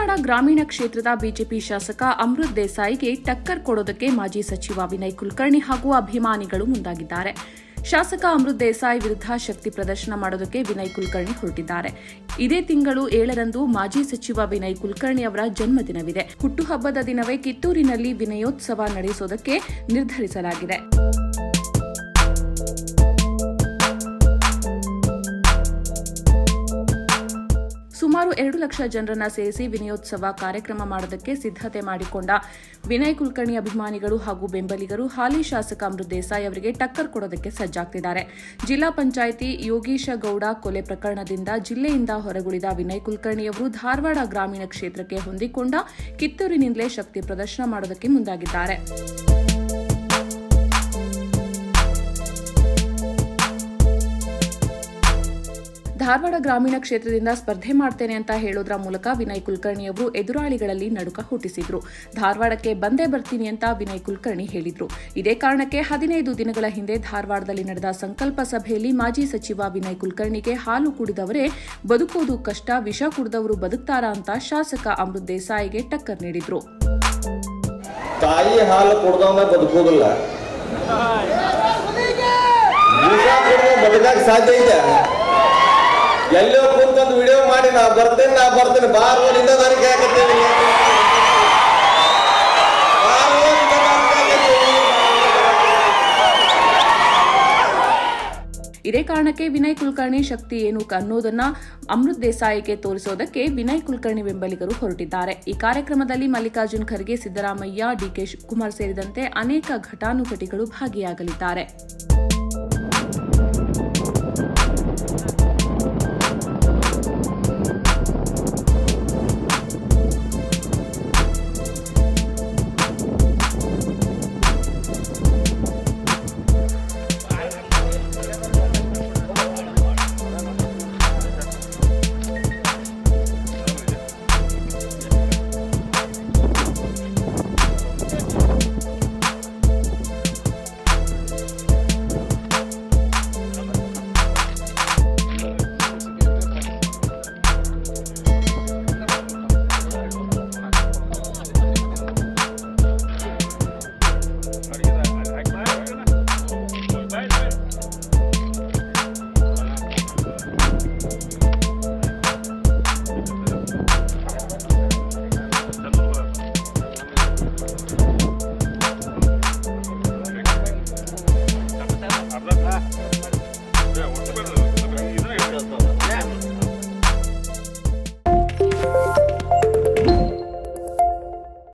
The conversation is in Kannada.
ಧಾರವಾಡ ಗ್ರಾಮೀಣ ಕ್ಷೇತ್ರದ ಬಿಜೆಪಿ ಶಾಸಕ ಅಮೃತ್ ದೇಸಾಯಿಗೆ ಟಕ್ಕರ್ ಕೊಡೋದಕ್ಕೆ ಮಾಜಿ ಸಚಿವ ವಿನಯ್ ಕುಲಕರ್ಣಿ ಹಾಗೂ ಅಭಿಮಾನಿಗಳು ಮುಂದಾಗಿದ್ದಾರೆ ಶಾಸಕ ಅಮೃತ್ ದೇಸಾಯಿ ವಿರುದ್ಧ ಶಕ್ತಿ ಪ್ರದರ್ಶನ ಮಾಡೋದಕ್ಕೆ ವಿನಯ್ ಕುಲಕರ್ಣಿ ಹೊರಟಿದ್ದಾರೆ ಇದೇ ತಿಂಗಳು ಏಳರಂದು ಮಾಜಿ ಸಚಿವ ವಿನಯ್ ಕುಲಕರ್ಣಿ ಅವರ ಜನ್ಮದಿನವಿದೆ ಹುಟ್ಟುಹಬ್ಬದ ದಿನವೇ ಕಿತ್ತೂರಿನಲ್ಲಿ ವಿನಯೋತ್ಸವ ನಡೆಸೋದಕ್ಕೆ ನಿರ್ಧರಿಸಲಾಗಿದೆ ಸುಮಾರು ಎರಡು ಲಕ್ಷ ಜನರನ್ನ ಸೇರಿಸಿ ವಿನಯೋತ್ಸವ ಕಾರ್ಯಕ್ರಮ ಮಾಡೋದಕ್ಕೆ ಸಿದ್ಧತೆ ಮಾಡಿಕೊಂಡ ವಿನಯ್ ಕುಲಕರ್ಣಿ ಅಭಿಮಾನಿಗಳು ಹಾಗೂ ಬೆಂಬಲಿಗರು ಹಾಲಿ ಶಾಸಕ ಅಮೃತ್ ದೇಸಾಯಿ ಅವರಿಗೆ ಟಕ್ಕರ್ ಕೊಡೋದಕ್ಕೆ ಸಜ್ಜಾಗ್ತಿದ್ದಾರೆ ಜಿಲ್ಲಾ ಪಂಚಾಯಿತಿ ಯೋಗೀಶ ಗೌಡ ಕೊಲೆ ಪ್ರಕರಣದಿಂದ ಜಿಲ್ಲೆಯಿಂದ ಹೊರಗುಳಿದ ವಿನಯ್ ಕುಲಕರ್ಣಿ ಅವರು ಧಾರವಾಡ ಗ್ರಾಮೀಣ ಕ್ಷೇತ್ರಕ್ಕೆ ಹೊಂದಿಕೊಂಡ ಕಿತ್ತೂರಿನಿಂದಲೇ ಶಕ್ತಿ ಪ್ರದರ್ಶನ ಮಾಡೋದಕ್ಕೆ ಮುಂದಾಗಿದ್ದಾರೆ ಧಾರವಾಡ ಗ್ರಾಮೀಣ ಕ್ಷೇತ್ರದಿಂದ ಸ್ಪರ್ಧೆ ಮಾಡ್ತೇನೆ ಅಂತ ಹೇಳೋದ್ರ ಮೂಲಕ ವಿನಯ್ ಕುಲಕರ್ಣಿ ಅವರು ಎದುರಾಳಿಗಳಲ್ಲಿ ನಡುಕ ಹುಟ್ಟಿಸಿದ್ರು ಧಾರವಾಡಕ್ಕೆ ಬಂದೇ ಬರ್ತೀನಿ ಅಂತ ವಿನಯ್ ಕುಲಕರ್ಣಿ ಹೇಳಿದ್ರು ಇದೇ ಕಾರಣಕ್ಕೆ ಹದಿನೈದು ದಿನಗಳ ಹಿಂದೆ ಧಾರವಾಡದಲ್ಲಿ ನಡೆದ ಸಂಕಲ್ಪ ಸಭೆಯಲ್ಲಿ ಮಾಜಿ ಸಚಿವ ವಿನಯ್ ಕುಲಕರ್ಣಿಗೆ ಹಾಲು ಕುಡಿದವರೇ ಬದುಕೋದು ಕಷ್ಟ ವಿಷ ಕುಡಿದವರು ಬದುಕ್ತಾರಾ ಅಂತ ಶಾಸಕ ಅಮೃತ್ ದೇಸಾಯಿಗೆ ಟಕ್ಕರ್ ನೀಡಿದ್ರು ತಾಯಿ ಹಾಲು ಕುಡ್ದವನ ಬದುಕುವುದಿಲ್ಲ ವಿಷ ಕುಡ್ದು ಬದುಕಕ್ ಸಾಧ್ಯ ಇದೆ ಎಲ್ಲೋ ಕುಂತೊಂದು ವಿಡಿಯೋ ಮಾಡಿ ನಾ ಬರ್ತೇನೆ ನಾ ಬರ್ತೇನೆ ಬಾರ್ ಓದಿಂದ ನನಗೆ ಹಾಕತ್ತೇನೆ ಬಾರ್ ಓದಿಂದ ನನಗೆ ಹಾಕತ್ತೇನೆ. ಇದೇ ಕಾರಣಕ್ಕೆ ವಿನಯ್ ಕುಲಕರ್ಣಿ ಶಕ್ತಿ ಏನು ಅನ್ನೋದನ್ನ ಅಮೃತ್ ದೇಸಾಯಿಗೆ ತೋರಿಸೋದಕ್ಕೆ ವಿನಯ್ ಕುಲಕರ್ಣಿ ಬೆಂಬಲಿಗರು ಹೊರಟಿದ್ದಾರೆ ಈ ಕಾರ್ಯಕ್ರಮದಲ್ಲಿ ಮಲ್ಲಿಕಾರ್ಜುನ್ ಖರ್ಗೆ ಸಿದ್ದರಾಮಯ್ಯ ಡಿಕೆ ಶಿವಕುಮಾರ್ ಸೇರಿದಂತೆ ಅನೇಕ ಘಟಾನುಘಟಿಗಳು ಭಾಗಿಯಾಗಲಿದ್ದಾರೆ ಅರ್ಧ